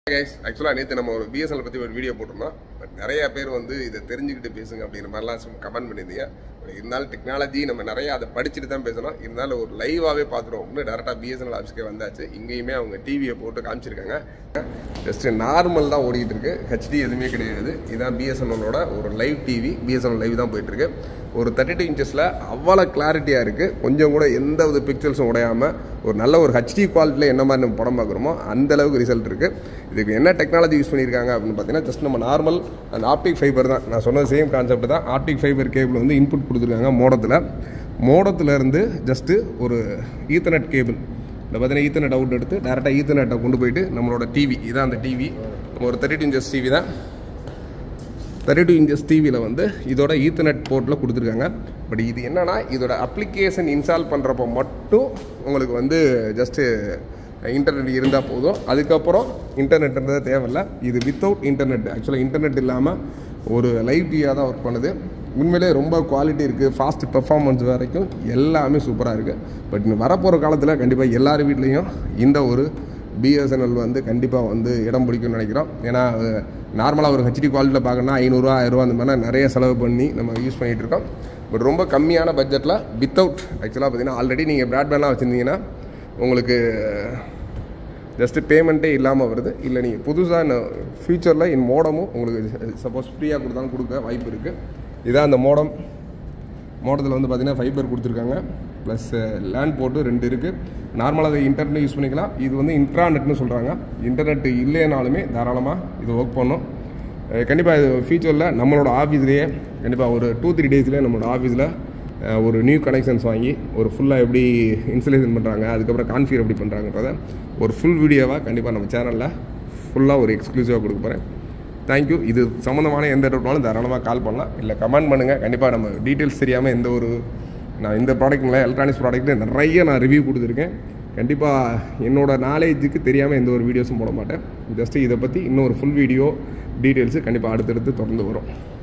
guys ஆக்சுவலாக நேற்று நம்ம ஒரு பிஎஸ்என்எல் பற்றி ஒரு வீடியோ போட்டிருந்தோம் பட் நிறைய பேர் வந்து இதை தெரிஞ்சுக்கிட்டு பேசுங்க அப்படிங்கிற மாதிரிலாம் சும்மா கமெண்ட் பண்ணியிருந்தீங்க பட் இருந்தாலும் டெக்னாலஜி நம்ம நிறைய அதை படிச்சுட்டு தான் பேசணும் இருந்தாலும் ஒரு லைவாகவே பார்த்துருவோம் இன்னும் டேரெக்டாக பிஎஸ்என்எல் ஆஃபீஸ்க்கே வந்தாச்சு இங்கேயுமே அவங்க டிவியை போட்டு காமிச்சிருக்காங்க ஜஸ்ட் நார்மல் தான் ஓடிட்டு இருக்கு ஹெச்டி எதுவுமே கிடையாது இதுதான் பிஎஸ்என்எலோட ஒரு லைவ் டிவி பிஎஸ்என்எல் லைவ் தான் போயிட்டு இருக்கு ஒரு தேர்ட்டி டூ இன்ச்சஸில் அவ்வளோ கிளாரிட்டியாக இருக்குது கொஞ்சம் கூட எந்த வித பிக்சல்ஸும் உடையாமல் ஒரு நல்ல ஒரு ஹெச்டி குவாலிட்டியில் என்ன மாதிரி நம்ம படம் பார்க்குறோமோ அந்த அளவுக்கு ரிசல்ட் இருக்குது இதுக்கு என்ன டெக்னாலஜி யூஸ் பண்ணியிருக்காங்க அப்படின்னு பார்த்தீங்கன்னா ஜஸ்ட் நம்ம நார்மல் அந்த ஆப்டிக் ஃபைபர் தான் நான் சொன்ன சேம் கான்செப்ட் தான் ஆப்டிக் ஃபைபர் கேபிள் வந்து இன்புட் கொடுத்துருக்காங்க மோடத்தில் மோடத்தில் இருந்து ஜஸ்ட்டு ஒரு ஈத்தர்நெட் கேபிள் இந்த பார்த்தீங்கன்னா ஈத்தர்நெட் அவுட் எடுத்து டேரெக்டாக ஈத்தர்நெட்டை கொண்டு போயிட்டு நம்மளோட டிவி இதான் அந்த டிவி நம்ம ஒரு தேர்ட்டி டூ இன்ச்சஸ் டிவி தான் தேர்ட்டி டூ இன்ச்சஸ் டிவியில் வந்து இதோட ஈத்தர்நெட் போர்ட்டில் கொடுத்துருக்காங்க பட் இது என்னன்னா இதோட அப்ளிகேஷன் இன்ஸ்டால் பண்ணுறப்போ மட்டும் உங்களுக்கு வந்து ஜஸ்ட்டு இன்டர்நெட் இருந்தால் போதும் அதுக்கப்புறம் இன்டர்நெட்ன்றது தேவையில்ல இது வித்தவுட் இன்டர்நெட் ஆக்சுவலாக இன்டர்நெட் இல்லாமல் ஒரு லைவ் டிவியாக தான் ஒர்க் பண்ணுது உண்மையிலே ரொம்ப குவாலிட்டி இருக்குது ஃபாஸ்ட் பெர்ஃபார்மன்ஸ் வரைக்கும் எல்லாமே சூப்பராக இருக்குது பட் இன்னும் வரப்போகிற காலத்தில் கண்டிப்பாக எல்லார் வீட்லேயும் இந்த ஒரு பிஎஸ்என்எல் வந்து கண்டிப்பாக வந்து இடம் பிடிக்கும்னு நினைக்கிறோம் ஏன்னா நார்மலாக ஒரு ஹெச்டி குவாலிட்டியில் பார்க்கணும்னா ஐநூறுரூவா ஆயிரரூவா அந்த மாதிரிலாம் நிறைய செலவு பண்ணி நம்ம யூஸ் பண்ணிகிட்டு இருக்கோம் பட் ரொம்ப கம்மியான பட்ஜெட்டில் வித்தவுட் ஆக்சுவலாக பார்த்தீங்கன்னா ஆல்ரெடி நீங்கள் ப்ராட்பேண்ட்லாம் வச்சுருந்தீங்கன்னா உங்களுக்கு ஜஸ்ட்டு பேமெண்ட்டே இல்லாமல் வருது இல்லை நீங்கள் புதுசாக ஃப்யூச்சரில் இன் மோடமும் உங்களுக்கு சப்போஸ் ஃப்ரீயாக கொடுத்தாலும் கொடுக்க வாய்ப்பு இருக்குது இதான் அந்த மோடம் மோடத்தில் வந்து பார்த்திங்கன்னா ஃபைபர் கொடுத்துருக்காங்க ப்ளஸ் லேண்ட் போட்டு ரெண்டு இருக்குது நார்மலாக அதை இன்டர்நெட் யூஸ் பண்ணிக்கலாம் இது வந்து இன்ட்ராநெட்னு சொல்கிறாங்க இன்டர்நெட் இல்லைனாலுமே தாராளமாக இது ஒர்க் பண்ணும் கண்டிப்பாக இது ஃபியூச்சரில் நம்மளோட ஆஃபீஸ்லேயே கண்டிப்பாக ஒரு டூ த்ரீ டேஸ்லேயே நம்மளோட ஆஃபீஸில் ஒரு நியூ கனெக்ஷன்ஸ் வாங்கி ஒரு ஃபுல்லாக எப்படி இன்ஸ்டலேஷன் பண்ணுறாங்க அதுக்கப்புறம் கான்ஃபிகர் எப்படி பண்ணுறாங்கன்றத ஒரு ஃபுல் வீடியோவாக கண்டிப்பாக நம்ம சேனலில் ஃபுல்லாக ஒரு எக்ஸ்க்ளூசிவாக கொடுக்க போகிறேன் தேங்க்யூ இது சம்மந்தமான எந்த டவுட்னாலும் தாராளமாக கால் பண்ணலாம் இல்லை கமெண்ட் பண்ணுங்கள் கண்டிப்பாக நம்ம டீட்டெயில்ஸ் தெரியாமல் எந்த ஒரு நான் இந்த ப்ராடக்ட் இல்லை எலக்ட்ரானிக்ஸ் ப்ராடக்ட்டு நிறைய நான் ரிவ்யூ கொடுத்துருக்கேன் கண்டிப்பாக என்னோட நாலேஜுக்கு தெரியாமல் எந்த ஒரு வீடியோஸும் போட மாட்டேன் ஜஸ்ட்டு இதை பற்றி இன்னும் ஒரு ஃபுல் வீடியோ டீட்டெயில்ஸு கண்டிப்பாக அடுத்தடுத்து தொடர்ந்து வரும்